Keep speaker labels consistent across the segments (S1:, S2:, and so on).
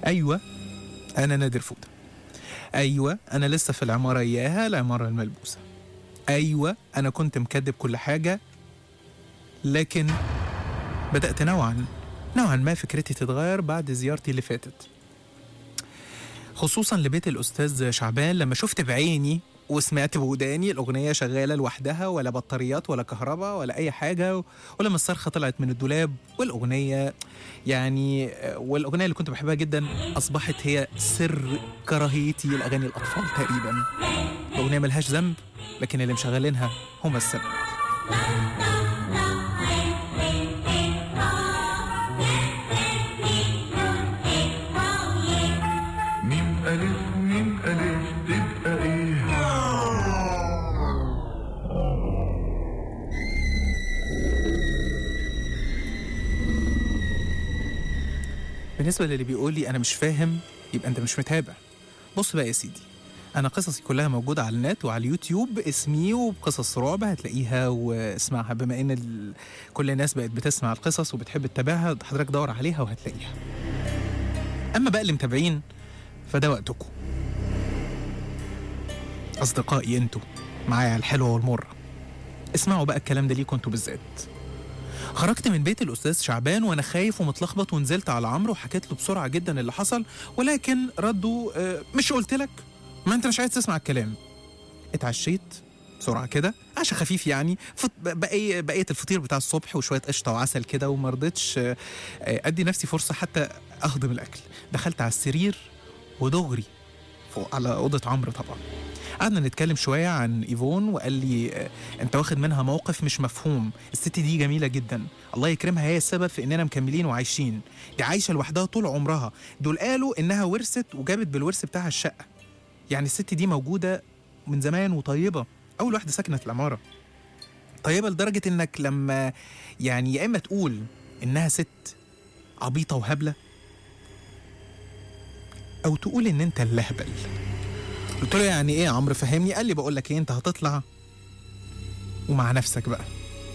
S1: ايوه انا نادر فوده ايوه انا لسه في العماره اياها العماره الملبوسه ايوه انا كنت مكدب كل حاجه لكن بدات نوعا نوعا ما فكرتي تتغير بعد زيارتي اللي فاتت خصوصا لبيت الاستاذ شعبان لما شفت بعيني وسمعت بوداني الاغنيه شغاله لوحدها ولا بطاريات ولا كهرباء ولا اي حاجه ولما الصرخه طلعت من الدولاب والاغنيه يعني والاغنيه اللي كنت بحبها جدا اصبحت هي سر كراهيتي لاغاني الاطفال تقريبا الاغنيه ملهاش ذنب لكن اللي مشغلينها هم السبب
S2: ميم ألف ميم ألف تبقى إيه
S1: بالنسبه للي بيقول لي انا مش فاهم يبقى انت مش متابع بص بقى يا سيدي انا قصصي كلها موجوده على النت وعلى اليوتيوب اسمي وبقصص رعب هتلاقيها واسمعها بما ان ال... كل الناس بقت بتسمع القصص وبتحب تتابعها حضرتك دور عليها وهتلاقيها اما بقى اللي متابعين فده وقتكم اصدقائي انتوا معايا على الحلوه والمره اسمعوا بقى الكلام ده ليكوا انتوا بالذات خرجت من بيت الاستاذ شعبان وانا خايف ومتلخبط ونزلت على عمرو وحكيت له بسرعه جدا اللي حصل ولكن ردوا آه، مش قلت لك ما انت مش عايز تسمع الكلام اتعشيت بسرعه كده عشا خفيف يعني فط... بقية بقيه الفطير بتاع الصبح وشويه قشطه وعسل كده وما رضيتش آه، آه، ادي نفسي فرصه حتى اهضم الاكل دخلت على السرير ودغري فوق على اوضه عمرو طبعا قعدنا نتكلم شويه عن ايفون وقال لي آه، انت واخد منها موقف مش مفهوم الست دي جميله جدا الله يكرمها هي السبب في اننا مكملين وعايشين دي عايشه لوحدها طول عمرها دول قالوا انها ورثت وجابت بالورث بتاعها الشقه يعني الست دي موجوده من زمان وطيبه اول واحده سكنت العماره طيبه لدرجه انك لما يعني يا اما تقول انها ست عبيطه وهبله او تقول ان انت اللهبل قلت له يعني ايه يا عمرو فهمني قال لي بقول لك ايه انت هتطلع ومع نفسك بقى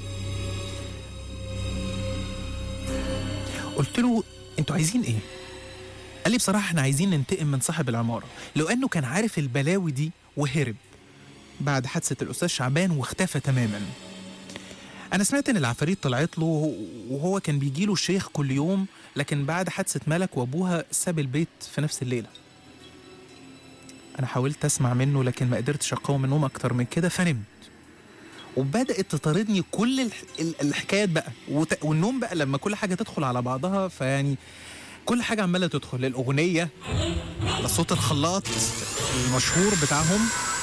S1: قلت له انتوا عايزين ايه قال لي بصراحه احنا عايزين ننتقم من صاحب العماره لو انه كان عارف البلاوي دي وهرب بعد حادثه الاستاذ شعبان واختفى تماما انا سمعت ان العفاريت طلعت له وهو كان بيجي له الشيخ كل يوم لكن بعد حادثه ملك وابوها ساب البيت في نفس الليله انا حاولت اسمع منه لكن ما قدرتش اقاوم النوم اكتر من كده فنمت وبدات تطاردني كل الح... ال- الحكايات بقى وت... والنوم بقى لما كل حاجه تدخل على بعضها فيعني كل حاجه عماله تدخل الاغنيه على صوت الخلاط المشهور بتاعهم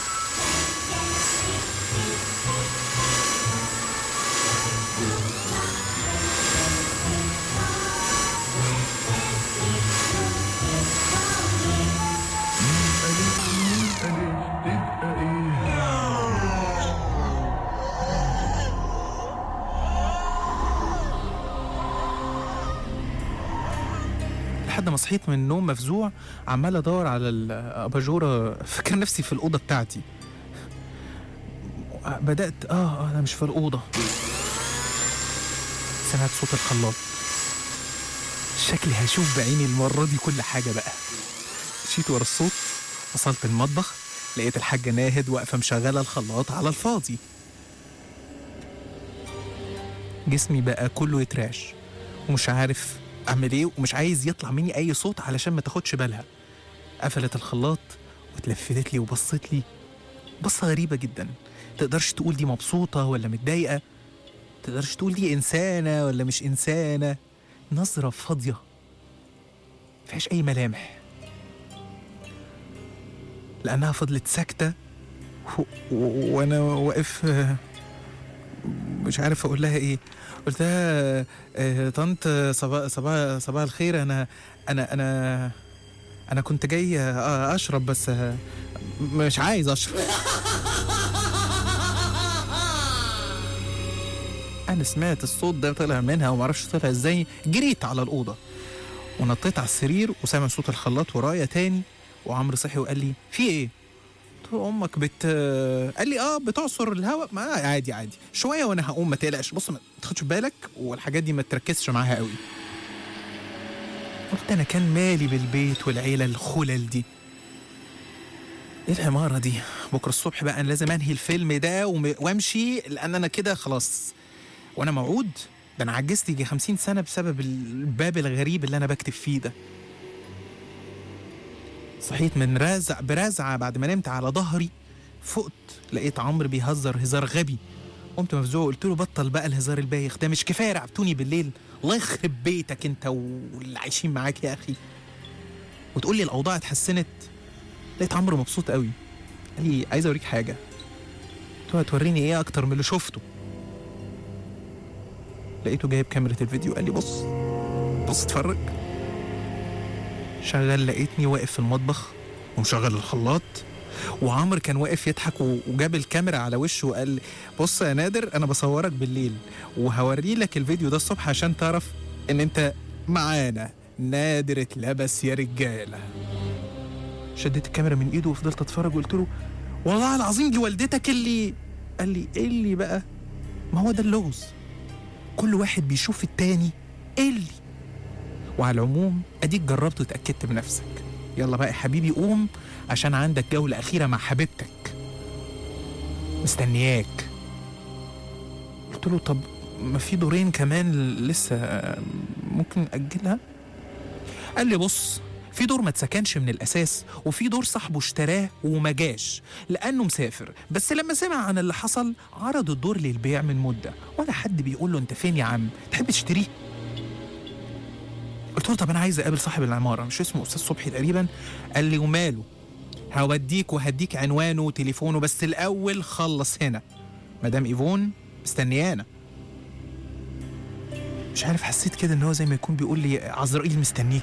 S2: ألف ميم ألف تبقى إيه
S1: لحد ما صحيت من النوم مفزوع عمال ادور على الاباجوره فاكر نفسي في الاوضه بتاعتي بدات اه اه انا مش في الاوضه سمعت صوت الخلاط شكلي هشوف بعيني المره دي كل حاجه بقى مشيت ورا الصوت وصلت المطبخ لقيت الحاجه ناهد واقفه مشغله الخلاط على الفاضي جسمي بقى كله يتراش ومش عارف اعمل ايه ومش عايز يطلع مني اي صوت علشان ما تاخدش بالها قفلت الخلاط واتلفتت لي وبصت لي بصة غريبة جدا تقدرش تقول دي مبسوطة ولا متضايقة تقدرش تقول دي إنسانة ولا مش إنسانة نظرة فاضية مفيهاش أي ملامح لأنها فضلت ساكتة و- و- وأنا واقف آه، مش عارف أقول لها إيه قلت لها آه، طنط صباح صباح صباح الخير انا انا انا انا كنت جاي آه، اشرب بس آه، مش عايز اشرب انا سمعت الصوت ده طلع منها ومعرفش طلع ازاي جريت على الاوضه ونطيت على السرير وسامع صوت الخلاط ورايا تاني وعمرو صحي وقال لي في ايه قلت له امك بت قال لي اه بتعصر الهواء ما عادي عادي شويه وانا هقوم ما تقلقش بص ما تاخدش بالك والحاجات دي ما تركزش معاها قوي قلت انا كان مالي بالبيت والعيله الخلل دي ايه العماره دي بكره الصبح بقى انا لازم انهي الفيلم ده وم- وامشي لان انا كده خلاص وانا موعود ده انا عجزت يجي 50 سنه بسبب الباب الغريب اللي انا بكتب فيه ده صحيت من رازع برازعه بعد ما نمت على ظهري فقت لقيت عمرو بيهزر هزار غبي قمت مفزوع قلت له بطل بقى الهزار البايخ ده مش كفايه رعبتوني بالليل الله يخرب بيتك انت واللي عايشين معاك يا اخي وتقول لي الاوضاع اتحسنت لقيت عمرو مبسوط قوي قال لي عايز اوريك حاجه قلت له هتوريني ايه اكتر من اللي شفته لقيته جايب كاميرا الفيديو قال لي بص بص اتفرج شغال لقيتني واقف في المطبخ ومشغل الخلاط وعمرو كان واقف يضحك و- وجاب الكاميرا على وشه وقال لي، بص يا نادر انا بصورك بالليل وهوري لك الفيديو ده الصبح عشان تعرف ان انت معانا نادر اتلبس يا رجاله شديت الكاميرا من ايده وفضلت اتفرج وقلت له والله العظيم دي والدتك اللي قال لي ايه اللي بقى ما هو ده اللغز كل واحد بيشوف التاني ايه اللي وعلى العموم اديك جربت وتاكدت بنفسك يلا بقى يا حبيبي قوم عشان عندك جولة أخيرة مع حبيبتك مستنياك قلت له طب ما في دورين كمان لسه ممكن نأجلها قال لي بص في دور ما اتسكنش من الأساس وفي دور صاحبه اشتراه وما جاش لأنه مسافر بس لما سمع عن اللي حصل عرض الدور للبيع من مدة ولا حد بيقول له أنت فين يا عم تحب تشتريه قلت له طب أنا عايز أقابل صاحب العمارة مش اسمه أستاذ صبحي تقريبا قال لي وماله هوديك وهديك عنوانه وتليفونه بس الأول خلص هنا مدام إيفون مستنيانا مش عارف حسيت كده ان هو زي ما يكون بيقول لي عزرائيل مستنيك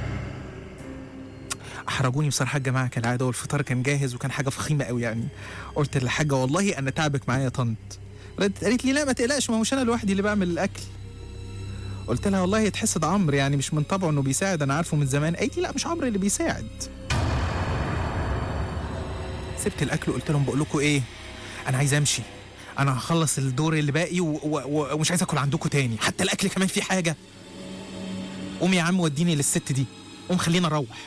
S1: احرجوني بصراحه الجماعه كالعاده والفطار كان جاهز وكان حاجه فخيمه قوي يعني قلت للحاجه والله انا تعبك معايا يا طنط ردت قالت لي لا ما تقلقش ما هو مش انا لوحدي اللي بعمل الاكل قلت لها والله تحس ده عمرو يعني مش من طبعه انه بيساعد انا عارفه من زمان قالت لي لا مش عمرو اللي بيساعد سبت الاكل وقلت لهم بقول لكم ايه انا عايز امشي انا هخلص الدور اللي باقي و- و- و- ومش عايز اكل عندكم تاني حتى الاكل كمان فيه حاجه قوم يا عم وديني للست دي قوم خلينا نروح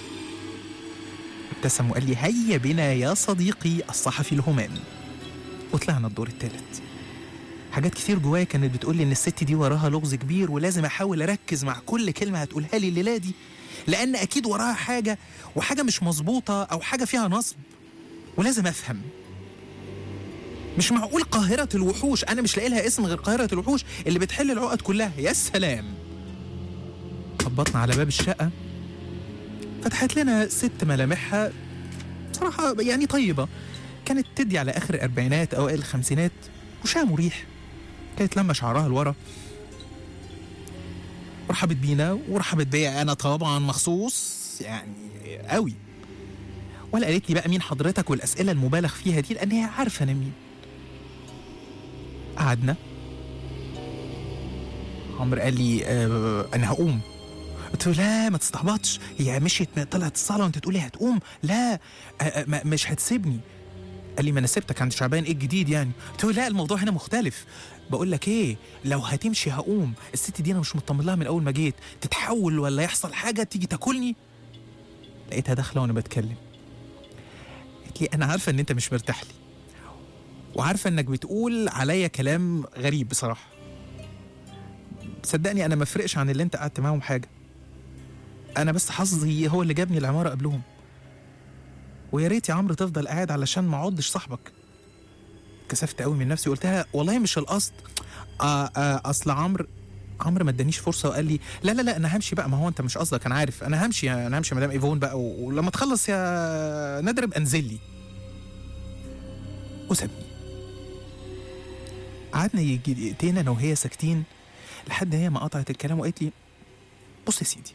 S1: ابتسم وقال لي هيا بنا يا صديقي الصحفي الهمام وطلعنا الدور الثالث حاجات كتير جوايا كانت بتقول لي ان الست دي وراها لغز كبير ولازم احاول اركز مع كل كلمه هتقولها لي الليله دي لان اكيد وراها حاجه وحاجه مش مظبوطه او حاجه فيها نصب ولازم افهم مش معقول قاهرة الوحوش أنا مش لاقي لها اسم غير قاهرة الوحوش اللي بتحل العقد كلها يا سلام خبطنا على باب الشقة فتحت لنا ست ملامحها بصراحة يعني طيبة كانت تدي على آخر الأربعينات أوائل الخمسينات وشها مريح كانت لما شعرها لورا رحبت بينا ورحبت بيا أنا طبعا مخصوص يعني قوي ولا قالت لي بقى مين حضرتك والأسئلة المبالغ فيها دي لأن هي عارفة أنا مين قعدنا عمرو قال لي آه انا هقوم قلت له لا ما تستعبطش هي مشيت من- طلعت الصاله وانت تقولي هتقوم لا آه آه ما- مش هتسيبني قال لي ما انا سبتك عند شعبان ايه الجديد يعني قلت له لا الموضوع هنا مختلف بقول لك ايه لو هتمشي هقوم الست دي انا مش مطمن لها من اول ما جيت تتحول ولا يحصل حاجه تيجي تاكلني لقيتها داخله وانا بتكلم قالت لي انا عارفه ان انت مش مرتاح لي وعارفه انك بتقول عليا كلام غريب بصراحه صدقني انا ما فرقش عن اللي انت قعدت معاهم حاجه انا بس حظي هو اللي جابني العماره قبلهم ويا ريت يا عمرو تفضل قاعد علشان ما اعضش صاحبك كسفت قوي من نفسي وقلت لها والله مش القصد آه آه اصل عمرو عمرو ما ادانيش فرصه وقال لي لا لا لا انا همشي بقى ما هو انت مش قصدك انا عارف انا همشي انا همشي مدام ايفون بقى و- ولما تخلص يا نادر ابقى انزل لي وسابني قعدنا يجي دقيقتين انا وهي ساكتين لحد هي ما قطعت الكلام وقالت لي بص يا سيدي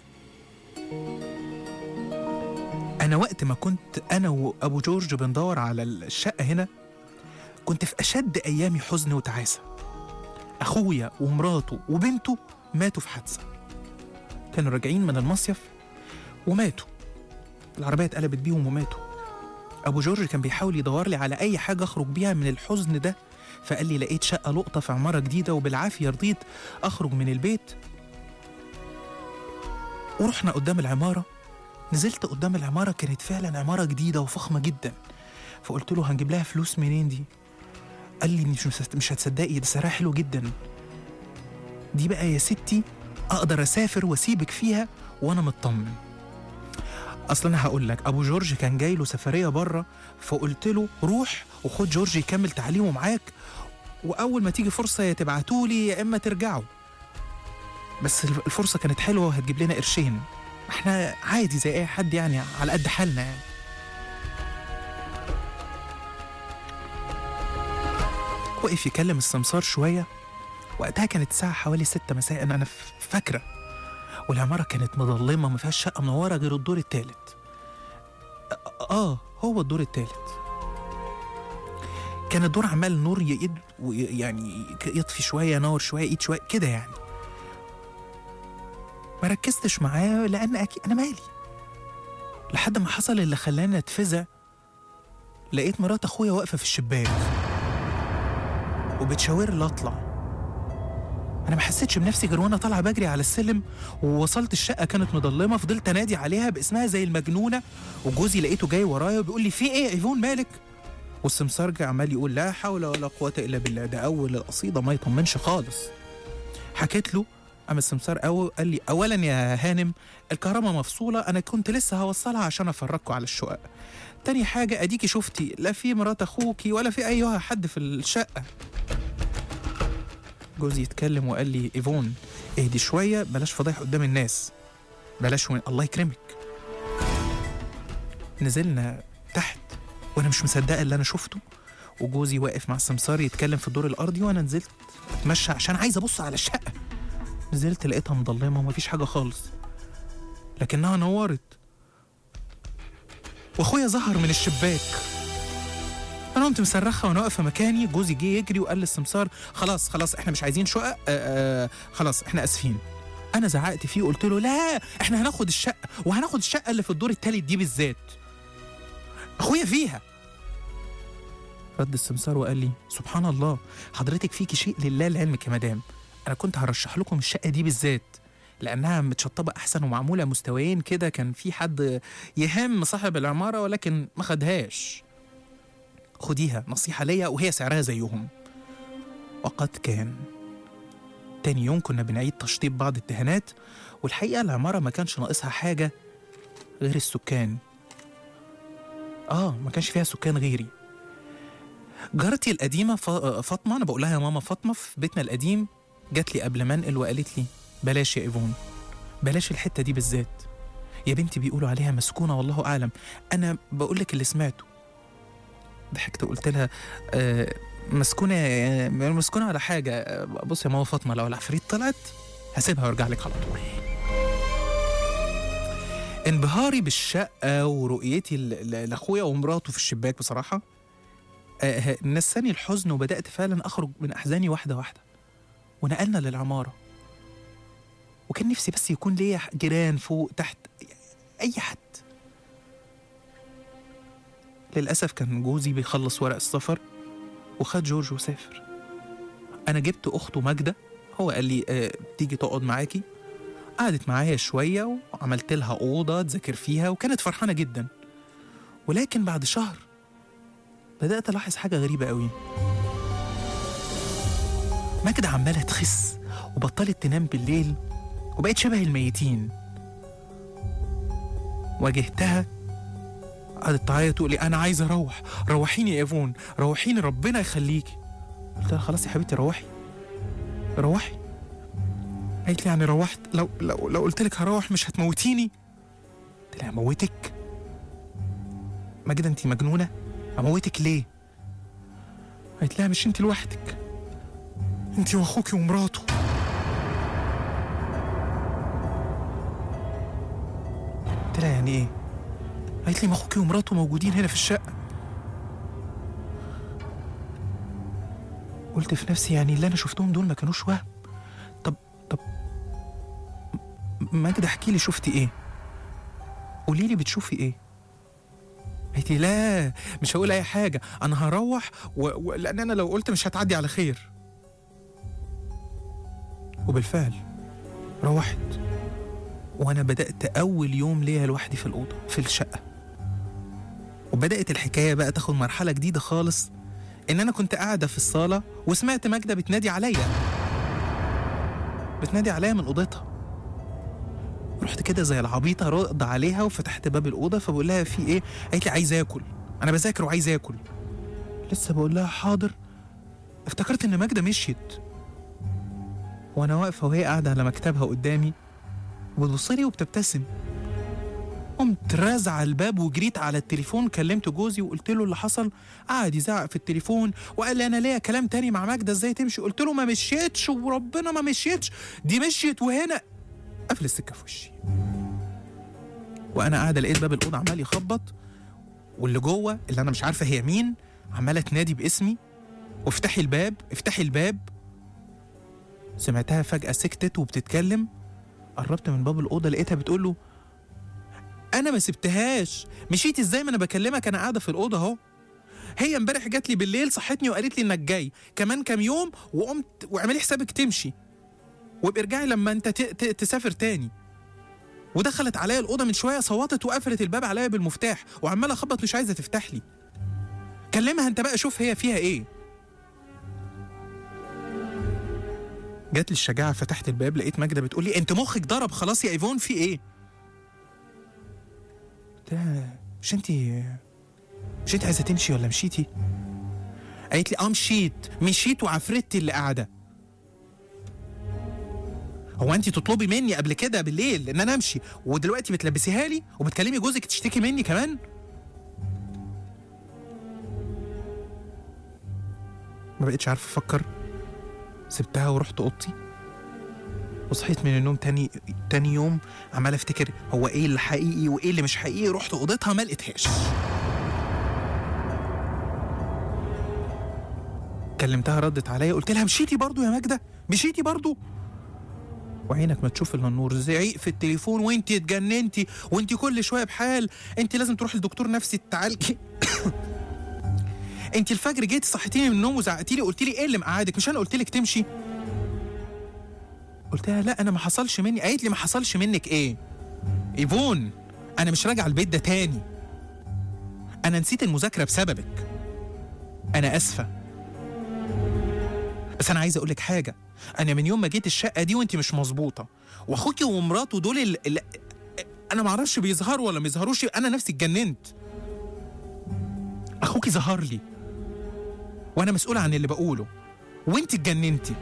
S1: انا وقت ما كنت انا وابو جورج بندور على الشقه هنا كنت في اشد ايامي حزن وتعاسه اخويا ومراته وبنته ماتوا في حادثه كانوا راجعين من المصيف وماتوا العربيه اتقلبت بيهم وماتوا ابو جورج كان بيحاول يدور لي على اي حاجه اخرج بيها من الحزن ده فقال لي لقيت شقه لقطه في عماره جديده وبالعافيه رضيت اخرج من البيت ورحنا قدام العمارة نزلت قدام العمارة كانت فعلا عمارة جديدة وفخمة جدا فقلت له هنجيب لها فلوس منين دي قال لي مش مش هتصدقي ده سعرها حلو جدا دي بقى يا ستي اقدر اسافر واسيبك فيها وانا مطمن اصل انا هقول لك ابو جورج كان جاي له سفريه بره فقلت له روح وخد جورج يكمل تعليمه معاك واول ما تيجي فرصه يا تبعتوا لي يا اما ترجعوا بس الفرصه كانت حلوه وهتجيب لنا قرشين احنا عادي زي اي حد يعني على قد حالنا يعني وقف يكلم السمسار شويه وقتها كانت الساعه حوالي ستة مساء انا ف- فاكره والعماره كانت مظلمه ما فيهاش شقه منوره غير الدور التالت اه هو الدور التالت كان الدور عمال نور يقيد يعني يطفي شويه نور شويه يقيد شويه كده يعني ما ركزتش معاه لان اكيد انا مالي لحد ما حصل اللي خلاني اتفزع لقيت مرات اخويا واقفه في الشباك وبتشاور لي اطلع انا ما حسيتش بنفسي غير وانا طالعه بجري على السلم ووصلت الشقه كانت مظلمه فضلت انادي عليها باسمها زي المجنونه وجوزي لقيته جاي ورايا وبيقول لي في ايه يا ايفون مالك والسمسرج عمال يقول لا حول ولا قوه الا بالله ده اول القصيده ما يطمنش خالص حكيت له قام السمسار أو قال لي اولا يا هانم الكهرباء مفصوله انا كنت لسه هوصلها عشان افرجكوا على الشقق تاني حاجه اديكي شفتي لا في مرات اخوكي ولا في اي حد في الشقه جوزي يتكلم وقال لي ايفون اهدي شويه بلاش فضايح قدام الناس بلاش وين الله يكرمك نزلنا تحت وانا مش مصدقه اللي انا شفته وجوزي واقف مع السمسار يتكلم في الدور الارضي وانا نزلت اتمشى عشان عايز ابص على الشقه نزلت لقيتها مضلمه ومفيش حاجه خالص لكنها نورت واخويا ظهر من الشباك انا قمت مصرخه وانا واقفه مكاني جوزي جه يجري وقال للسمسار خلاص خلاص احنا مش عايزين شقق آه آه خلاص احنا اسفين انا زعقت فيه وقلت له لا احنا هناخد الشقه وهناخد الشقه اللي في الدور التالت دي بالذات اخويا فيها رد السمسار وقال لي سبحان الله حضرتك فيكي شيء لله لعلمك يا مدام انا كنت هرشح لكم الشقه دي بالذات لانها متشطبه احسن ومعموله مستويين كده كان في حد يهم صاحب العماره ولكن ما خدهاش خديها نصيحه ليا وهي سعرها زيهم وقد كان تاني يوم كنا بنعيد تشطيب بعض الدهانات والحقيقه العماره ما كانش ناقصها حاجه غير السكان اه ما كانش فيها سكان غيري جارتي القديمة ف- فاطمة أنا بقول لها يا ماما فاطمة في بيتنا القديم جات لي قبل ما انقل وقالت لي بلاش يا ايفون بلاش الحتة دي بالذات يا بنتي بيقولوا عليها مسكونة والله أعلم أنا بقول لك اللي سمعته ضحكت وقلت لها آه مسكونة آه، مسكونة على حاجة آه، بص يا ماما فاطمة لو العفريت طلعت هسيبها وارجع لك على طول انبهاري بالشقة ورؤيتي ل- ل- لأخويا ومراته في الشباك بصراحة آه، نساني الحزن وبدأت فعلا أخرج من أحزاني واحدة واحدة ونقلنا للعمارة وكان نفسي بس يكون ليا جيران فوق تحت أي حد للأسف كان جوزي بيخلص ورق السفر وخد جورج وسافر أنا جبت أخته ماجدة هو قال لي آه تيجي تقعد معاكي قعدت معايا شوية وعملت لها أوضة تذاكر فيها وكانت فرحانة جدا ولكن بعد شهر بدأت ألاحظ حاجة غريبة قوي ماجدة عمالة تخس وبطلت تنام بالليل وبقت شبه الميتين واجهتها قعدت تعيط تقول لي أنا عايزة أروح روحيني يا إيفون روحيني ربنا يخليكي قلت لها خلاص يا حبيبتي روحي روحي قالت لي يعني روحت لو لو لو قلت لك هروح مش هتموتيني قلت لها اموتك ماجدة انت مجنونة اموتك ليه قالت لها مش انت لوحدك انت واخوكي ومراته قلت لها يعني ايه قالت لي ما اخوكي ومراته موجودين هنا في الشقة قلت في نفسي يعني اللي انا شفتهم دول ما كانوش وهم طب طب م- ماجدة احكي لي شفتي ايه قولي لي بتشوفي ايه قالت لي لا مش هقول اي حاجه انا هروح و... و... لان انا لو قلت مش هتعدي على خير وبالفعل روحت وانا بدات اول يوم ليا لوحدي في الاوضه في الشقه وبدات الحكايه بقى تاخد مرحله جديده خالص ان انا كنت قاعده في الصاله وسمعت ماجده بتنادي عليا بتنادي عليا من اوضتها رحت كده زي العبيطه رد عليها وفتحت باب الاوضه فبقول لها في ايه قالت لي عايز اكل انا بذاكر وعايز اكل لسه بقول لها حاضر افتكرت ان ماجده مشيت وانا واقفه وهي قاعده على مكتبها قدامي وبتبص لي وبتبتسم قمت رازعه الباب وجريت على التليفون كلمت جوزي وقلت له اللي حصل قعد يزعق في التليفون وقال لي انا ليا كلام تاني مع ماجده ازاي تمشي قلت له ما مشيتش وربنا ما مشيتش دي مشيت وهنا قفل السكه في وشي وانا قاعده لقيت باب الاوضه عمال يخبط واللي جوه اللي انا مش عارفه هي مين عماله تنادي باسمي وافتحي الباب افتحي الباب سمعتها فجأة سكتت وبتتكلم قربت من باب الأوضة لقيتها بتقول له أنا ما سبتهاش مشيت إزاي ما أنا بكلمك أنا قاعدة في الأوضة أهو هي امبارح جات لي بالليل صحتني وقالت لي إنك جاي كمان كام يوم وقمت واعملي حسابك تمشي وابقي ارجعي لما أنت ت- ت- تسافر تاني ودخلت عليا الأوضة من شوية صوتت وقفلت الباب عليا بالمفتاح وعمالة أخبط مش عايزة تفتح لي كلمها أنت بقى شوف هي فيها إيه جات لي الشجاعة فتحت الباب لقيت ماجدة بتقول لي انت مخك ضرب خلاص يا ايفون في ايه؟ قلت لها مش انت مش انت عايزة تمشي ولا مشيتي؟ قالت لي اه مشيت مشيت وعفرتي اللي قاعدة هو انت تطلبي مني قبل كده بالليل ان انا امشي ودلوقتي بتلبسيها لي وبتكلمي جوزك تشتكي مني كمان؟ ما بقتش عارفة افكر سبتها ورحت اوضتي وصحيت من النوم تاني تاني يوم عمال افتكر هو ايه اللي حقيقي وايه اللي مش حقيقي رحت اوضتها ما لقيتهاش كلمتها ردت عليا قلت لها مشيتي برضو يا ماجده مشيتي برضو وعينك ما تشوف الا النور زعيق في التليفون وانت اتجننتي وانت كل شويه بحال انت لازم تروحي لدكتور نفسي تعالجي انت الفجر جيتي صحيتيني من النوم وزعقتي لي قلت لي ايه اللي مقعدك مش انا قلت لك تمشي قلت لها لا انا ما حصلش مني قالت لي ما حصلش منك ايه ايفون انا مش راجعه البيت ده تاني انا نسيت المذاكره بسببك انا اسفه بس انا عايز اقول لك حاجه انا من يوم ما جيت الشقه دي وانت مش مظبوطه واخوكي ومراته دول ال... ال... انا ما اعرفش بيظهروا ولا ما يظهروش انا نفسي اتجننت اخوكي ظهر لي وانا مسؤول عن اللي بقوله وانت اتجننتي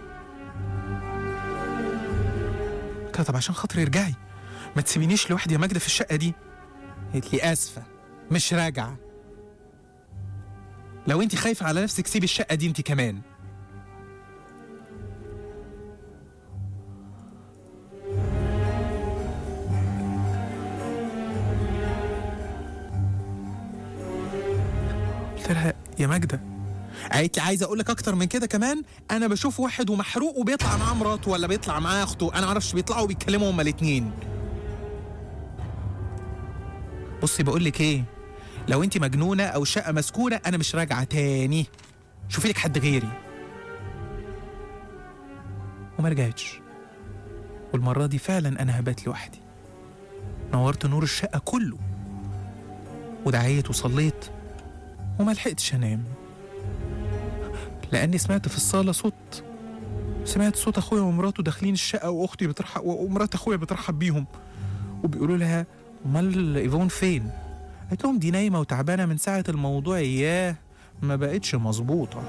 S1: قلت لها طب عشان خاطري ارجعي ما تسيبينيش لوحدي يا ماجده في الشقه دي قالت لي اسفه مش راجعه لو انت خايفه على نفسك سيبي الشقه دي انت كمان قلت لها يا ماجده قالت لي عايزه اقول لك اكتر من كده كمان انا بشوف واحد ومحروق وبيطلع معاه مراته ولا بيطلع معاه اخته انا معرفش بيطلعوا وبيتكلموا هما الاتنين بصي بقول لك ايه لو انت مجنونه او الشقه مسكونه انا مش راجعه تاني شوفي لك حد غيري وما رجعتش والمره دي فعلا انا هبات لوحدي نورت نور الشقه كله ودعيت وصليت وما لحقتش انام لاني سمعت في الصاله صوت سمعت صوت اخويا ومراته داخلين الشقه واختي بترحب ومرات اخويا بترحب بيهم وبيقولوا لها امال ايفون فين قالت لهم دي نايمه وتعبانه من ساعه الموضوع اياه ما بقتش مظبوطه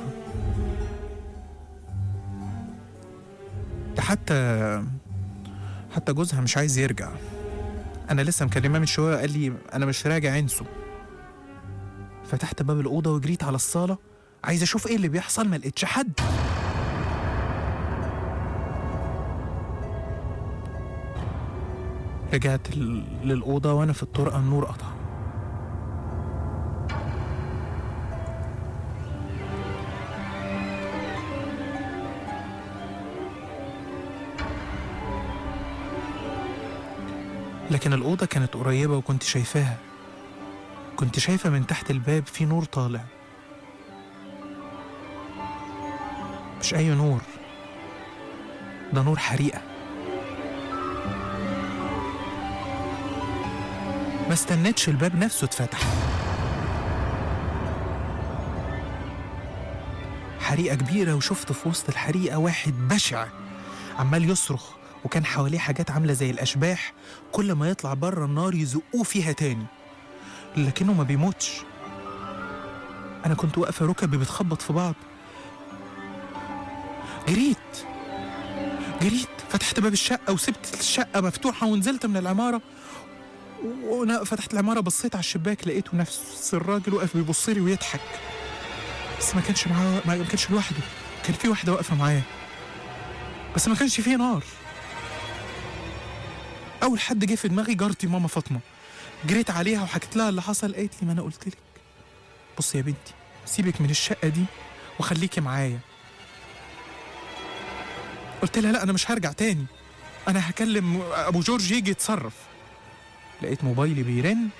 S1: ده حتى حتى جوزها مش عايز يرجع انا لسه مكلماه من شويه قال لي انا مش راجع انسوا فتحت باب الاوضه وجريت على الصاله عايز اشوف ايه اللي بيحصل ما لقيتش حد رجعت ال- للأوضة وأنا في الطرقة النور قطع لكن الأوضة كانت قريبة وكنت شايفاها كنت شايفة من تحت الباب في نور طالع مش أي نور ده نور حريقة ما استنتش الباب نفسه اتفتح حريقة كبيرة وشفت في وسط الحريقة واحد بشع عمال يصرخ وكان حواليه حاجات عاملة زي الأشباح كل ما يطلع بره النار يزقوه فيها تاني لكنه ما بيموتش أنا كنت واقفة ركبي بتخبط في بعض جريت جريت فتحت باب الشقة وسبت الشقة مفتوحة ونزلت من العمارة وانا فتحت العماره بصيت على الشباك لقيته نفس الراجل واقف بيبص لي ويضحك بس ما كانش معاه ما كانش لوحده كان في واحده واقفه معاه بس ما كانش فيه نار اول حد جه في دماغي جارتي ماما فاطمه جريت عليها وحكيت لها اللي حصل قالت لي ما انا قلت لك بصي يا بنتي سيبك من الشقه دي وخليكي معايا قلت لها لا انا مش هرجع تاني انا هكلم ابو جورج يجي يتصرف لقيت موبايلي بيرن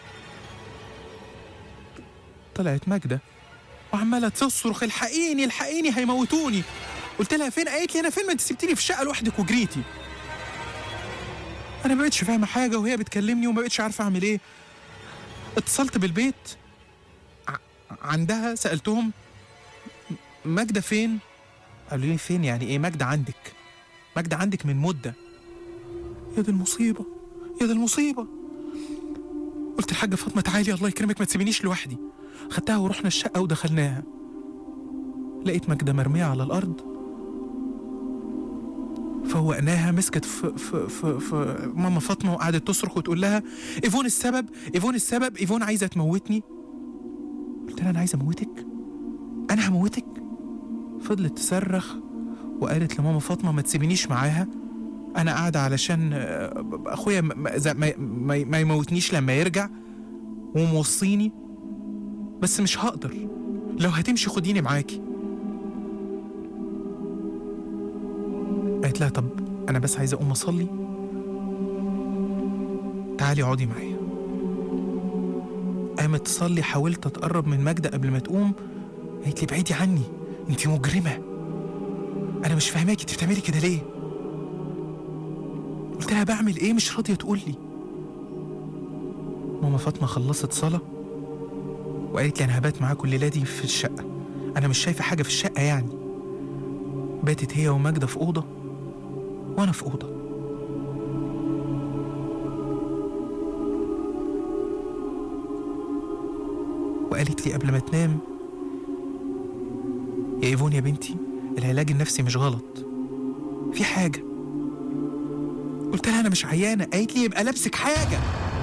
S1: طلعت ماجدة وعمالة تصرخ الحقيني الحقيني هيموتوني قلت لها فين قالت لي انا فين ما انت سبتيني في الشقة لوحدك وجريتي انا ما بقتش فاهمة حاجة وهي بتكلمني وما بقتش عارفة اعمل ايه اتصلت بالبيت ع- عندها سألتهم "م- ماجدة فين قالوا لي فين يعني ايه ماجدة عندك ماجدة عندك من مدة يا دي المصيبة يا دي المصيبة قلت الحاجة فاطمة تعالي الله يكرمك ما تسيبينيش لوحدي خدتها ورحنا الشقة ودخلناها لقيت ماجدة مرمية على الأرض فوقناها مسكت في, في, في, في ماما فاطمة وقعدت تصرخ وتقول لها إيفون السبب إيفون السبب إيفون عايزة تموتني قلت لها أنا عايزة أموتك أنا هموتك فضلت تصرخ وقالت لماما فاطمة ما تسيبينيش معاها انا قاعده علشان آه، اخويا ما- ما, إذا ما, ما, ما يموتنيش لما يرجع وموصيني بس مش هقدر لو هتمشي خديني معاكي قالت لها طب انا بس عايزه اقوم اصلي تعالي اقعدي معايا قامت تصلي حاولت اتقرب من ماجدة قبل ما تقوم قالت لي بعيدي عني انت مجرمه انا مش فاهماكي انت بتعملي كده ليه قلت لها بعمل ايه مش راضيه تقول لي ماما فاطمه خلصت صلاه وقالت لي انا هبات معاكم الليله دي في الشقه انا مش شايفه حاجه في الشقه يعني باتت هي وماجده في اوضه وانا في اوضه وقالت لي قبل ما تنام يا ايفون يا بنتي العلاج النفسي مش غلط في حاجه قلت لها انا مش عيانه قالت لي يبقى لابسك حاجه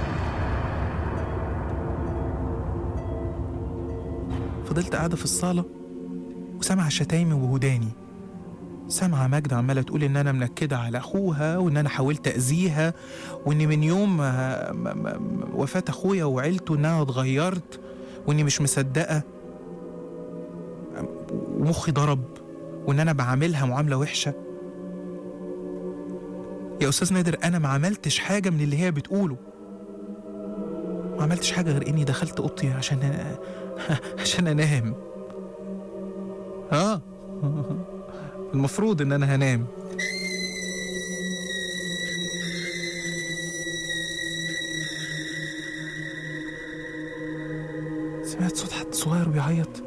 S1: فضلت قاعده في الصاله وسامعه شتايمي وهداني سامعه ماجدة عماله تقول ان انا منكده على اخوها وان انا حاولت اذيها وان من يوم ما ما- ما- ما- وفاه اخويا وعيلته ان انا اتغيرت واني مش مصدقه ومخي ضرب وان انا بعاملها معامله وحشه يا استاذ نادر انا ما عملتش حاجه من اللي هي بتقوله ما عملتش حاجه غير اني دخلت اوضتي عشان عشان انام اه المفروض ان انا هنام سمعت صوت حد صغير بيعيط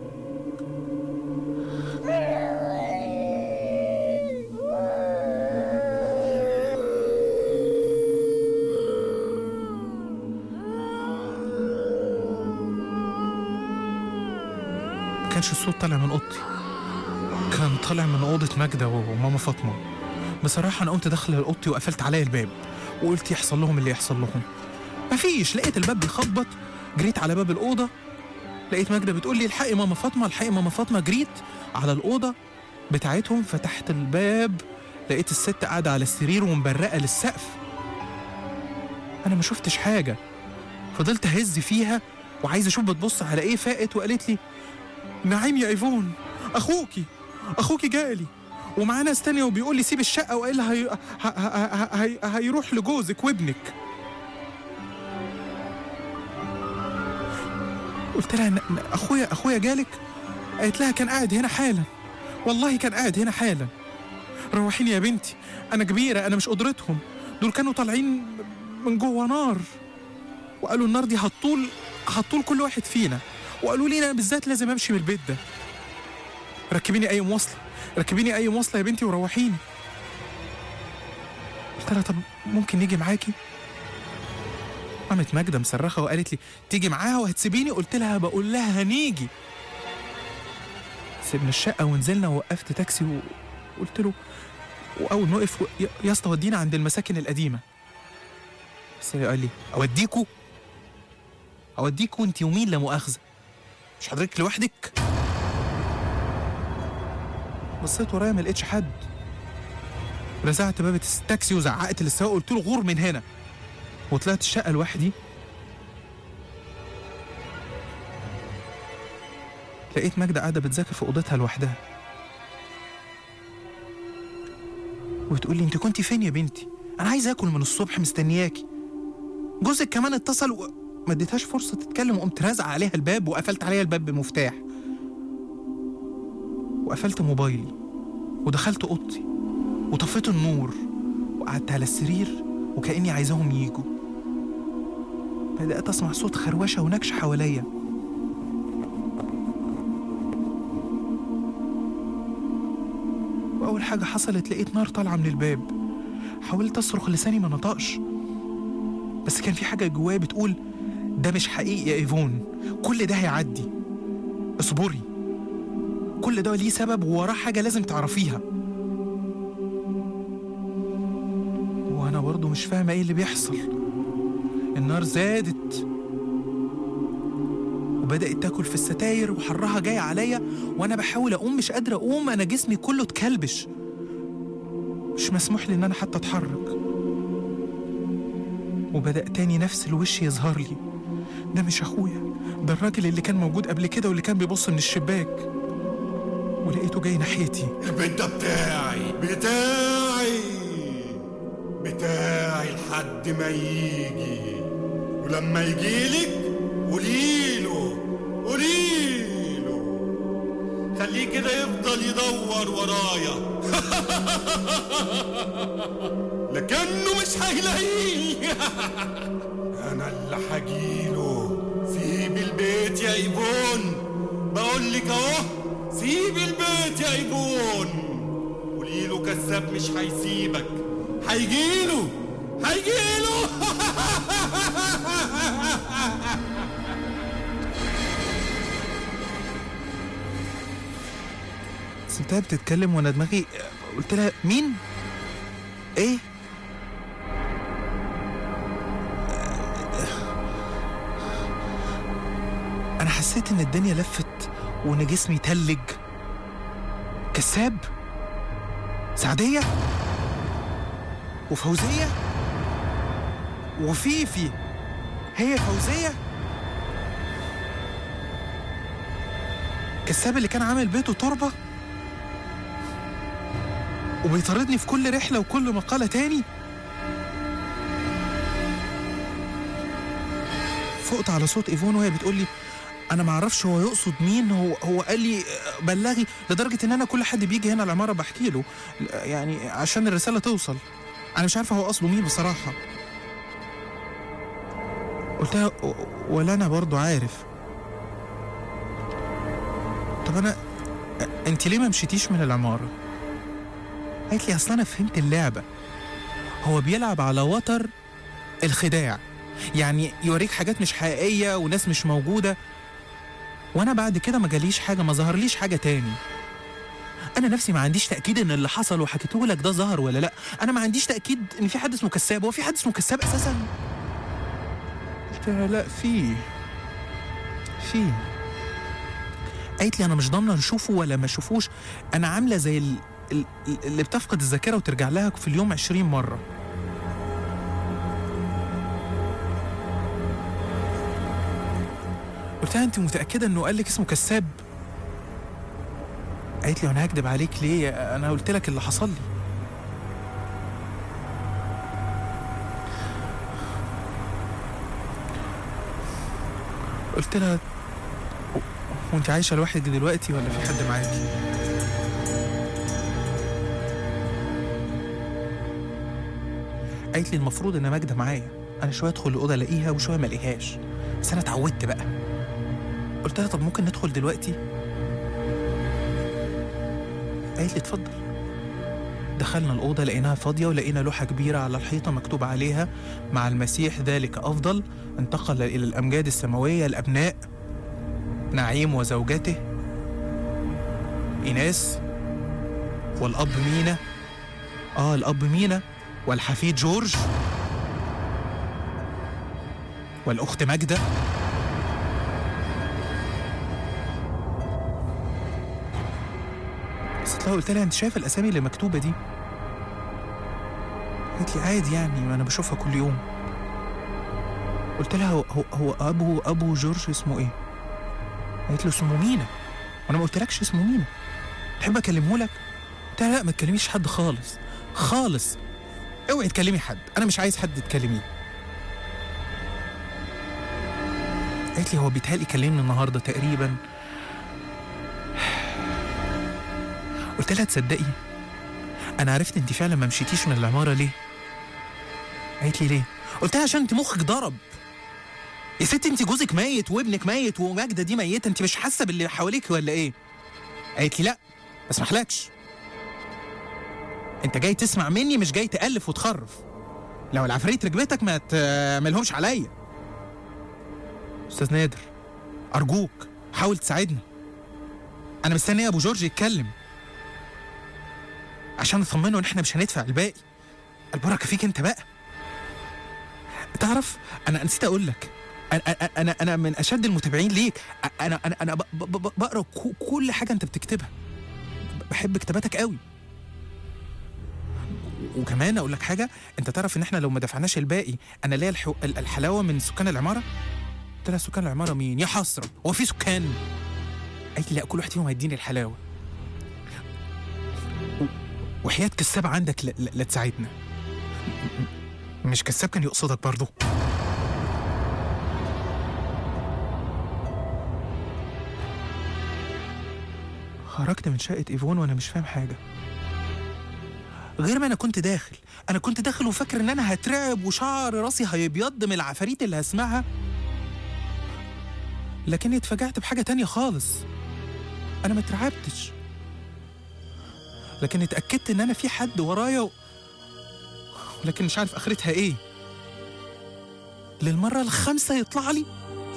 S1: ما كانش الصوت طالع من اوضتي كان طالع من اوضه ماجده وماما فاطمه بصراحه انا قمت داخل اوضتي وقفلت عليا الباب وقلت يحصل لهم اللي يحصل لهم مفيش لقيت الباب بيخبط جريت على باب الاوضه لقيت ماجده بتقول لي الحقي ماما فاطمه الحقي ماما فاطمه جريت على الاوضه بتاعتهم فتحت الباب لقيت الست قاعده على السرير ومبرقه للسقف انا ما شفتش حاجه فضلت اهز فيها وعايز اشوف بتبص على ايه فاقت وقالت لي نعيم يا ايفون اخوكي اخوكي جالي ومعاه ناس تانية وبيقول لي سيب الشقة وإلا هي... ه... ه... ه... هي... هيروح لجوزك وابنك قلت لها ن- ن- أخويا أخويا جالك قالت لها كان قاعد هنا حالا والله كان قاعد هنا حالا روحيني يا بنتي أنا كبيرة أنا مش قدرتهم دول كانوا طالعين من جوه نار وقالوا النار دي هتطول هتطول كل واحد فينا وقالوا لي انا بالذات لازم امشي من البيت ده ركبيني اي مواصله ركبيني اي مواصله يا بنتي وروحيني قلت لها طب ممكن نيجي معاكي قامت ماجدة مصرخة وقالت لي تيجي معاها وهتسيبيني قلت لها بقول لها هنيجي سيبنا الشقة ونزلنا ووقفت تاكسي وقلت له وأول ما وقف يا- يا اسطى ودينا عند المساكن القديمة بس هو قال لي أوديكوا أوديكوا أنت ومين لا مؤاخذة مش حضرتك لوحدك بصيت ورايا ما لقيتش حد رزعت باب التاكسي وزعقت للسواق قلت له غور من هنا وطلعت الشقة لوحدي لقيت ماجدة قاعدة بتذاكر في أوضتها لوحدها وتقول لي أنت كنتي فين يا بنتي؟ أنا عايز آكل من الصبح مستنياكي جوزك كمان اتصل وما اديتهاش فرصة تتكلم وقمت رازعة عليها الباب وقفلت عليها الباب بمفتاح وقفلت موبايلي ودخلت أوضتي وطفيت النور وقعدت على السرير وكأني عايزاهم يجوا بدأت أسمع صوت خروشة ونكش حواليا وأول حاجة حصلت لقيت نار طالعة من الباب حاولت أصرخ لساني ما نطقش بس كان في حاجة جوايا بتقول ده مش حقيقي يا إيفون كل ده هيعدي اصبري كل ده ليه سبب ووراه حاجة لازم تعرفيها وأنا برضه مش فاهمة إيه اللي بيحصل النار زادت وبدأت تاكل في الستاير وحرها جاي عليا وأنا بحاول أقوم مش قادرة أقوم أنا جسمي كله اتكلبش مش مسموح لي إن أنا حتى أتحرك وبدأ تاني نفس الوش يظهر لي ده مش أخويا ده الراجل اللي كان موجود قبل كده واللي كان بيبص من الشباك ولقيته جاي ناحيتي
S3: البيت ده بتاعي بتاعي بتاعي لحد ما يجي ولما يجيلك قوليله قوليله خليه كده يفضل يدور ورايا لكنه مش هيلاقيني انا اللي هجيله سيب البيت يا ايفون بقول لك اهو سيب البيت يا ايفون قولي له كذاب مش هيسيبك هيجيله هيجيله
S1: سبتها بتتكلم وانا دماغي قلت لها مين؟ ايه؟ انا حسيت ان الدنيا لفت وان جسمي تلج كساب سعدية وفوزية وفيفي هي فوزية كساب اللي كان عامل بيته تربه وبيطاردني في كل رحلة وكل مقالة تاني فقت على صوت ايفون وهي بتقول لي انا ما اعرفش هو يقصد مين هو هو قال لي آه، بلغي لدرجه ان انا كل حد بيجي هنا العماره بحكي له يعني عشان الرساله توصل انا مش عارفه هو قصده مين بصراحه قلت لها "و- ولا انا برضو عارف طب انا انت ليه ما مشيتيش من العماره قالت لي اصل انا فهمت اللعبه هو بيلعب على وتر الخداع يعني يوريك حاجات مش حقيقيه وناس مش موجوده وانا بعد كده ما جاليش حاجه ما ظهرليش حاجه تاني انا نفسي ما عنديش تاكيد ان اللي حصل وحكيته لك ده ظهر ولا لا انا ما عنديش تاكيد ان في حد اسمه كساب هو في حد اسمه كساب اساسا قلت لها لا في في قالت لي انا مش ضامنه نشوفه ولا ما اشوفوش انا عامله زي ال... ال- اللي بتفقد الذاكره وترجع لها في اليوم 20 مره قلت لها انت متاكده انه قال لك اسمه كساب قالت لي وانا هكدب عليك ليه انا قلت لك اللي حصل لي قلت لها وانت عايشه لوحدك دلوقتي ولا في حد معاكي قالت لي المفروض ان ماجده معايا انا شويه ادخل الاوضه الاقيها وشويه ما الاقيهاش بس انا اتعودت بقى قلت لها طب ممكن ندخل دلوقتي قالت لي اتفضل دخلنا الأوضة لقيناها فاضية ولقينا لوحة كبيرة على الحيطة مكتوب عليها مع المسيح ذلك أفضل انتقل إلى الأمجاد السماوية الأبناء نعيم وزوجته إيناس والأب مينا آه الأب مينا والحفيد جورج والأخت ماجدة بصيت لها قلت لها أنت شايفة الأسامي اللي مكتوبة دي؟ قالت لي عادي يعني ما أنا بشوفها كل يوم قلت لها هو, هو, هو أبو أبو جورج اسمه إيه؟ قالت له اسمه مينا وأنا ما قلتلكش اسمه مينا تحب أكلمه لك؟ قلت لها لا ما تكلميش حد خالص خالص اوعي تكلمي حد انا مش عايز حد تكلميه قالت لي هو بيتهيألي كلمني النهارده تقريبا قلت لها تصدقي انا عرفت انت فعلا ما مشيتيش من العماره ليه قالت لي ليه قلت لها عشان انت مخك ضرب يا ستي انت جوزك ميت وابنك ميت وماجده دي ميته انت مش حاسه باللي حواليك ولا ايه قالت لي لا ما اسمحلكش انت جاي تسمع مني مش جاي تألف وتخرف لو العفاريت ركبتك ما تعملهمش عليا استاذ نادر ارجوك حاول تساعدنا انا مستني ابو جورج يتكلم عشان اطمنه ان احنا مش هندفع الباقي البركه فيك انت بقى تعرف انا نسيت اقول لك انا انا انا من اشد المتابعين ليك انا انا انا ب- ب- ب- بقرا كو- كل حاجه انت بتكتبها بحب كتاباتك قوي وكمان اقول لك حاجه انت تعرف ان احنا لو ما دفعناش الباقي انا ليا الحو... ال- الحلاوه من سكان العماره قلت لها سكان العماره مين يا حسره هو في سكان قالت لي لا كل واحد فيهم هيديني الحلاوه و... وحياه كساب عندك لا, لا, لا تساعدنا م- م- مش كساب كان يقصدك برضه خرجت من شقه ايفون وانا مش فاهم حاجه غير ما انا كنت داخل انا كنت داخل وفاكر ان انا هترعب وشعر راسي هيبيض من العفاريت اللي هسمعها لكني اتفاجأت بحاجة تانية خالص انا ما اترعبتش لكن اتأكدت ان انا في حد ورايا و... ولكن مش عارف اخرتها ايه للمرة الخامسة يطلع لي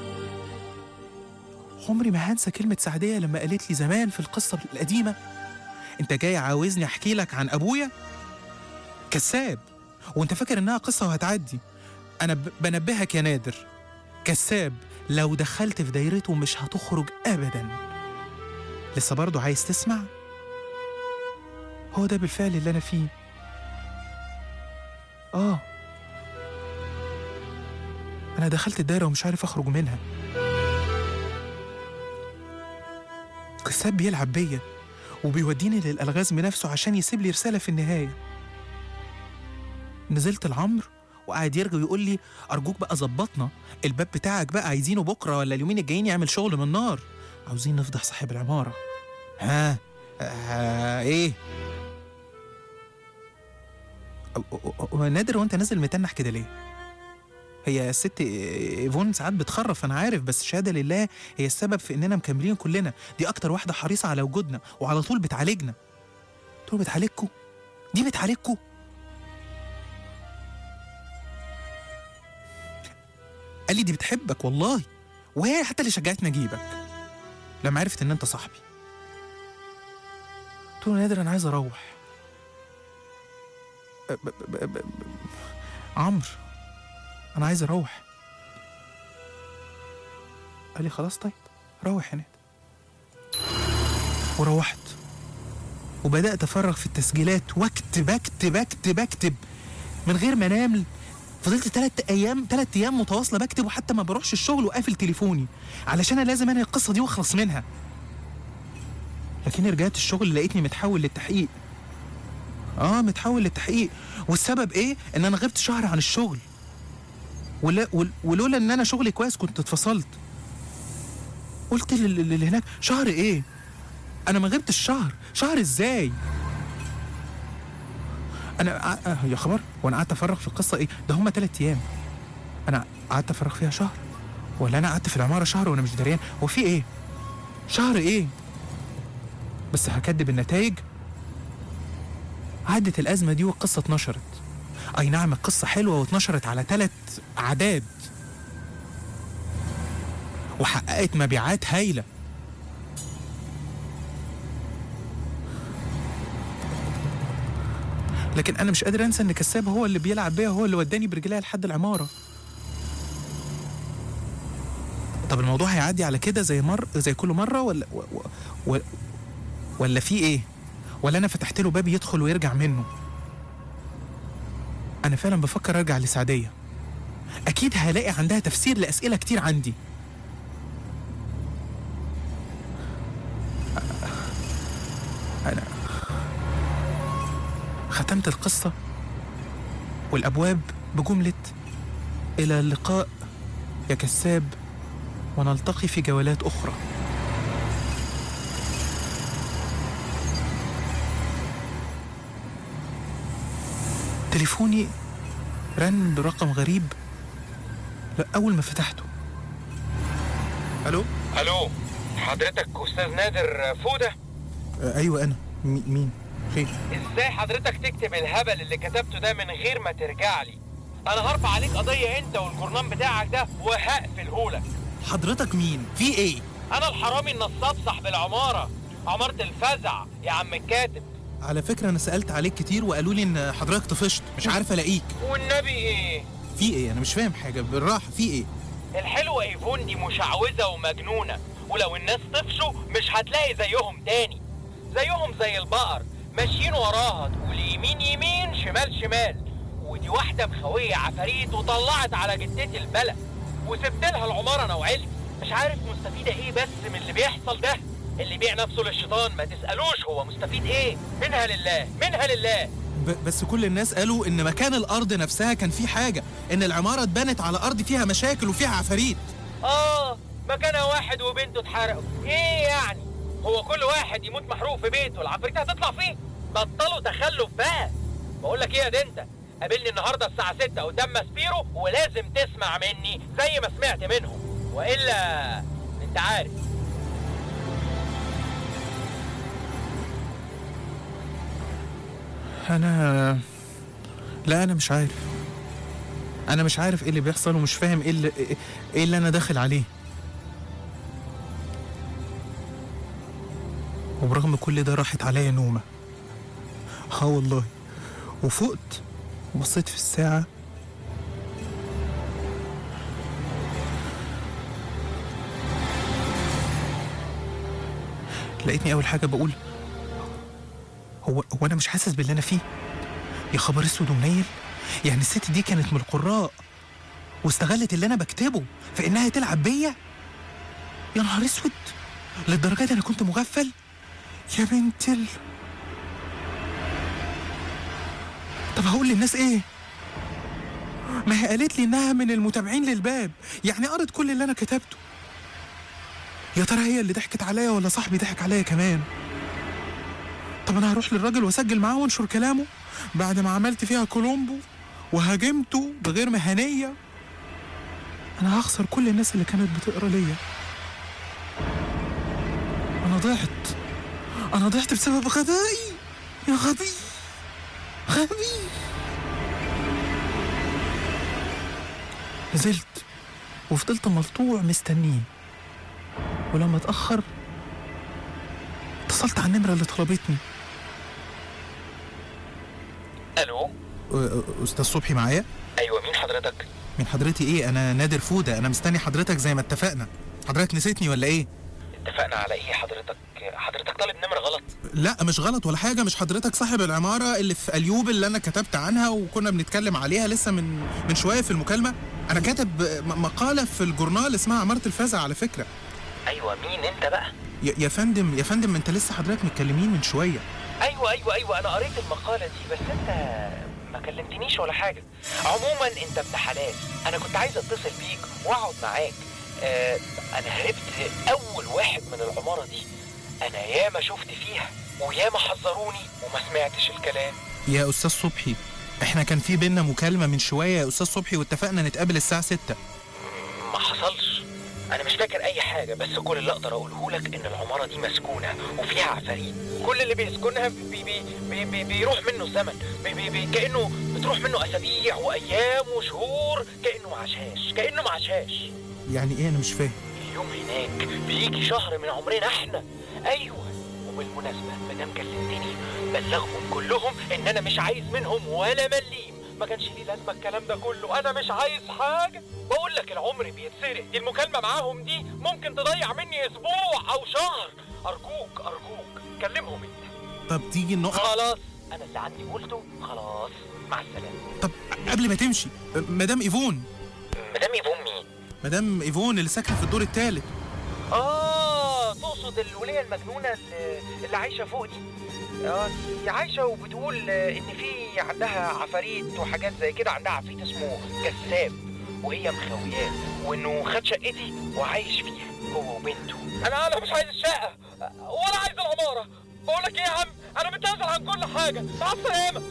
S1: عمري ما هنسى كلمة سعدية لما قالت لي زمان في القصة القديمة انت جاي عاوزني احكي لك عن ابويا كذاب وانت فاكر انها قصه وهتعدي انا ب- بنبهك يا نادر كذاب لو دخلت في دايرته مش هتخرج ابدا لسه برضه عايز تسمع هو ده بالفعل اللي انا فيه اه انا دخلت الدايره ومش عارف اخرج منها كذاب بيلعب بيا وبيوديني للألغاز بنفسه عشان يسيب لي رسالة في النهاية نزلت العمر وقعد يرجع ويقول لي أرجوك بقى ظبطنا الباب بتاعك بقى عايزينه بكرة ولا اليومين الجايين يعمل شغل من نار عاوزين نفضح صاحب العمارة ها آه ايه أو- أو- أو- نادر وانت نازل متنح كده ليه هي الست ايفون ساعات بتخرف انا عارف بس شهاده لله هي السبب في اننا مكملين كلنا دي اكتر واحده حريصه على وجودنا وعلى طول بتعالجنا قلت له بتعالجكوا دي بتعالجكوا قال لي دي بتحبك والله وهي حتى اللي شجعتني اجيبك لما عرفت ان انت صاحبي قلت له نادر انا عايز اروح ب- ب- ب- ب- ب- عمرو انا عايز اروح قال لي خلاص طيب روح هناك وروحت وبدات افرغ في التسجيلات واكتب اكتب اكتب اكتب من غير ما انام فضلت ثلاث ايام ثلاث ايام متواصله بكتب وحتى ما بروحش الشغل وقافل تليفوني علشان انا لازم انهي القصه دي واخلص منها لكن رجعت الشغل لقيتني متحول للتحقيق اه متحول للتحقيق والسبب ايه ان انا غبت شهر عن الشغل ولا ول- ولولا ان انا شغلي كويس كنت اتفصلت قلت لل- لل- اللي هناك شهر ايه انا ما غبتش شهر شهر ازاي انا ع- آه، يا خبر وانا قعدت افرغ في القصه ايه ده هما ثلاث ايام انا قعدت افرغ فيها شهر ولا انا قعدت في العماره شهر وانا مش دريان هو في ايه شهر ايه بس هكدب النتائج عدت الازمه دي والقصه اتنشرت اي نعم القصه حلوه واتنشرت على ثلاث اعداد وحققت مبيعات هايله لكن انا مش قادر انسى ان كساب هو اللي بيلعب بيا هو اللي وداني برجليا لحد العماره طب الموضوع هيعدي على كده زي مر زي كل مره ولا و... و... ولا في ايه ولا انا فتحت له باب يدخل ويرجع منه انا فعلا بفكر ارجع لسعديه اكيد هلاقي عندها تفسير لاسئله كتير عندي انا ختمت القصه والابواب بجمله الى اللقاء يا كساب ونلتقي في جولات اخرى تليفوني رن برقم غريب لا اول ما فتحته الو
S4: الو حضرتك استاذ نادر فوده
S1: آه ايوه انا مي- مين خير
S4: ازاي حضرتك تكتب الهبل اللي كتبته ده من غير ما ترجع لي انا هرفع عليك قضيه انت والجورنال بتاعك ده وهقفلهولك
S1: حضرتك مين في ايه
S4: انا الحرامي النصاب صاحب العماره عماره الفزع يا عم الكاتب
S1: على فكره انا سالت عليك كتير وقالوا لي ان حضرتك طفشت مش عارف الاقيك
S4: والنبي ايه
S1: في ايه انا مش فاهم حاجه بالراحه في ايه
S4: الحلوه ايفون دي مشعوذه ومجنونه ولو الناس طفشوا مش هتلاقي زيهم تاني زيهم زي البقر ماشيين وراها تقول يمين يمين شمال شمال ودي واحده مخويه عفاريت وطلعت على جدتي البلد وسبت لها العماره انا وعيلتي مش عارف مستفيده ايه بس من اللي بيحصل ده اللي بيع نفسه للشيطان ما تسالوش هو مستفيد ايه منها لله منها لله
S1: ب- بس كل الناس قالوا ان مكان الارض نفسها كان فيه حاجه ان العماره اتبنت على ارض فيها مشاكل وفيها عفاريت
S4: اه مكانها واحد وبنته اتحرقوا ايه يعني هو كل واحد يموت محروق في بيته العفريت هتطلع فيه بطلوا تخلف بقى بقول لك ايه يا ده انت قابلني النهارده الساعه 6 قدام ماسبيرو ولازم تسمع مني زي ما سمعت منهم والا انت عارف
S1: انا لا انا مش عارف انا مش عارف ايه اللي بيحصل ومش فاهم ايه اللي ايه اللي انا داخل عليه وبرغم كل ده راحت عليا نومه اه والله وفقت وبصيت في الساعه لقيتني اول حاجه بقول هو هو انا مش حاسس باللي انا فيه يا خبر اسود ومنيل يعني الست دي كانت من القراء واستغلت اللي انا بكتبه في انها تلعب بيا يا نهار اسود للدرجه دي انا كنت مغفل يا بنت ال طب هقول للناس ايه ما هي قالت لي انها من المتابعين للباب يعني قرت كل اللي انا كتبته يا ترى هي اللي ضحكت عليا ولا صاحبي ضحك عليا كمان طب انا هروح للراجل واسجل معاه وانشر كلامه بعد ما عملت فيها كولومبو وهاجمته بغير مهنيه انا هخسر كل الناس اللي كانت بتقرا ليا انا ضعت انا ضعت بسبب غبائي يا غبي غبي نزلت وفضلت ملطوع مستنيه ولما اتأخر اتصلت على النمرة اللي طلبتني
S4: الو
S1: أستاذ صبحي معايا؟
S4: ايوه مين حضرتك
S1: من حضرتي إيه؟ أنا نادر فودة أنا مستني حضرتك زي ما اتفقنا حضرتك نسيتني ولا إيه؟
S4: اتفقنا على ايه حضرتك حضرتك طالب نمره غلط
S1: لا مش غلط ولا حاجة مش حضرتك صاحب العمارة اللي في أليوب اللي أنا كتبت عنها وكنا بنتكلم عليها لسه من من شوية في المكالمة أنا كاتب م- مقالة في الجورنال اسمها عمارة الفزع على فكرة
S4: ايوه مين انت بقى
S1: يا يا فندم يا فندم أنت لسه حضرتك متكلمين من شوية
S4: ايوه ايوه ايوه انا قريت المقاله دي بس انت ما كلمتنيش ولا حاجه عموما انت ابن حلال انا كنت عايز اتصل بيك واقعد معاك آه انا هربت اول واحد من العماره دي انا ياما شفت فيها وياما حذروني وما سمعتش الكلام
S1: يا أستاذ صبحي احنا كان في بينا مكالمة من شوية يا أستاذ صبحي واتفقنا نتقابل الساعة 6
S4: ما حصلش انا مش فاكر اي حاجه بس كل اللي اقدر اقوله لك ان العماره دي مسكونه وفيها عفاريت كل اللي بيسكنها بي بي بي بي بيروح منه الزمن بي بي بي كانه بتروح منه اسابيع وايام وشهور كانه معشاش كانه معشاش
S1: يعني إيه أنا مش فاهم
S4: اليوم هناك بيجي شهر من عمرنا احنا ايوه وبالمناسبه مادام كلمتني بلغهم كلهم ان انا مش عايز منهم ولا مليم ما كانش ليه لازمه الكلام ده كله انا مش عايز حاجه بقول لك العمر بيتسرق دي المكالمه معاهم دي ممكن تضيع مني اسبوع او شهر ارجوك ارجوك كلمهم انت
S1: طب تيجي النقطة
S4: خلاص انا اللي عندي قلته خلاص مع السلامه
S1: طب قبل ما تمشي مدام إيفون
S4: مدام يفهم مين
S1: مدام إيفون اللي ساكنة في الدور الثالث
S4: اه تقصد الولية المجنونة اللي, اللي عايشة فوق دي اه دي عايشة وبتقول آه، ان في عندها عفاريت وحاجات زي كده عندها عفريت اسمه كذاب وهي مخوياه وانه خد شقتي وعايش فيها هو وبنته انا انا مش عايز الشقة ولا عايز العمارة بقول لك ايه يا عم انا متنازل عن كل حاجة مع السلامة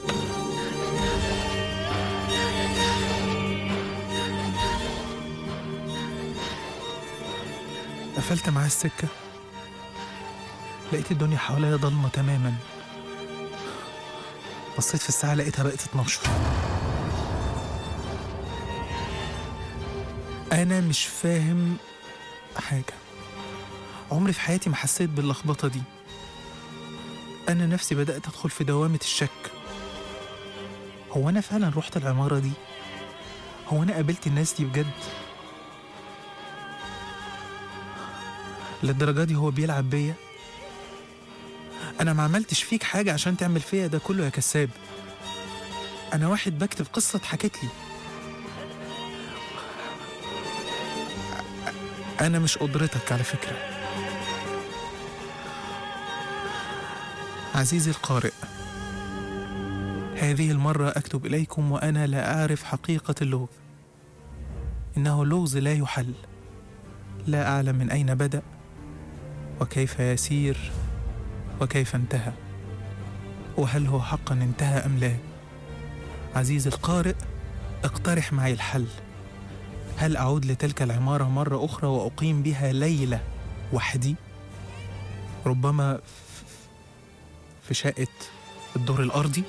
S1: قفلت معاه السكة لقيت الدنيا حواليا ضلمة تماما بصيت في الساعة لقيتها بقت 12 أنا مش فاهم حاجة عمري في حياتي ما حسيت باللخبطة دي أنا نفسي بدأت أدخل في دوامة الشك هو أنا فعلا رحت العمارة دي هو أنا قابلت الناس دي بجد للدرجة دي هو بيلعب بيا أنا ما عملتش فيك حاجة عشان تعمل فيا ده كله يا كساب أنا واحد بكتب قصة اتحكت لي أنا مش قدرتك على فكرة عزيزي القارئ هذه المرة أكتب إليكم وأنا لا أعرف حقيقة اللغز إنه لغز لا يحل لا أعلم من أين بدأ وكيف يسير وكيف انتهى وهل هو حقا انتهى أم لا عزيزي القارئ اقترح معي الحل هل أعود لتلك العمارة مرة أخرى وأقيم بها ليلة وحدي ربما ف- في شقة الدور الأرضي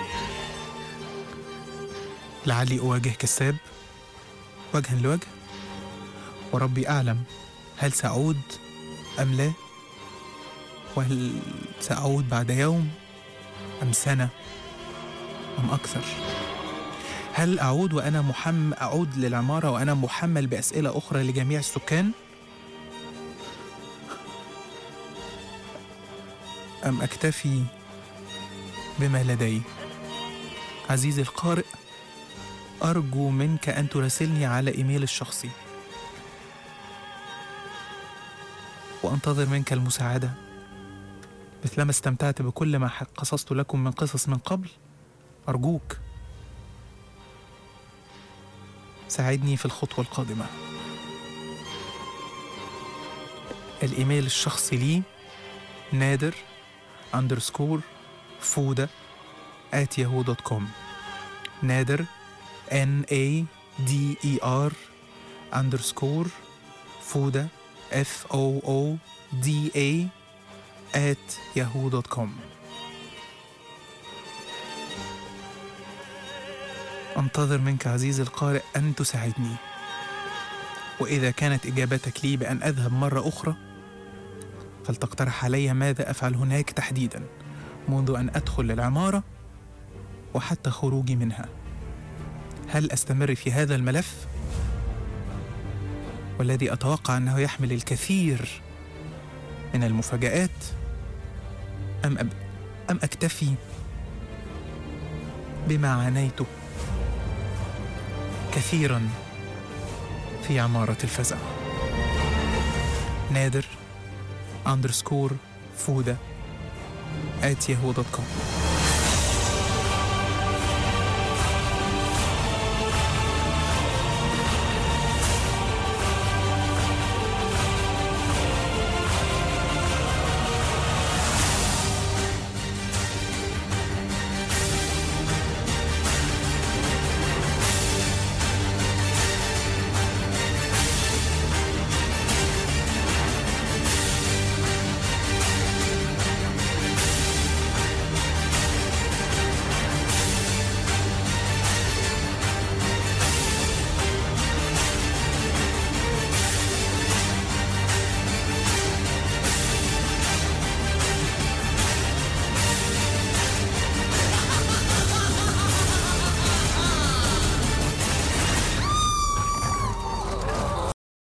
S1: لعلي أواجه كساب وجها لوجه وربي أعلم هل سأعود أم لا وهل سأعود بعد يوم أم سنة أم أكثر هل أعود وأنا محمل أعود للعمارة وأنا محمل بأسئلة أخرى لجميع السكان أم أكتفي بما لدي عزيزي القارئ أرجو منك أن تراسلني على إيميل الشخصي وأنتظر منك المساعدة مثلما استمتعت بكل ما حق- قصصت لكم من قصص من قبل أرجوك ساعدني في الخطوة القادمة الإيميل الشخصي لي نادر أندرسكور فودة at yahoo.com نادر N A D E R underscore فودة F O O D A at yahoo.com أنتظر منك عزيزي القارئ أن تساعدني وإذا كانت إجابتك لي بأن أذهب مرة أخرى فلتقترح علي ماذا أفعل هناك تحديدا منذ أن أدخل العمارة وحتى خروجي منها هل أستمر في هذا الملف والذي أتوقع أنه يحمل الكثير من المفاجآت أم أب... أم أكتفي بما عانيته كثيرا في عمارة الفزع نادر أندرسكور فودة at yahoo.com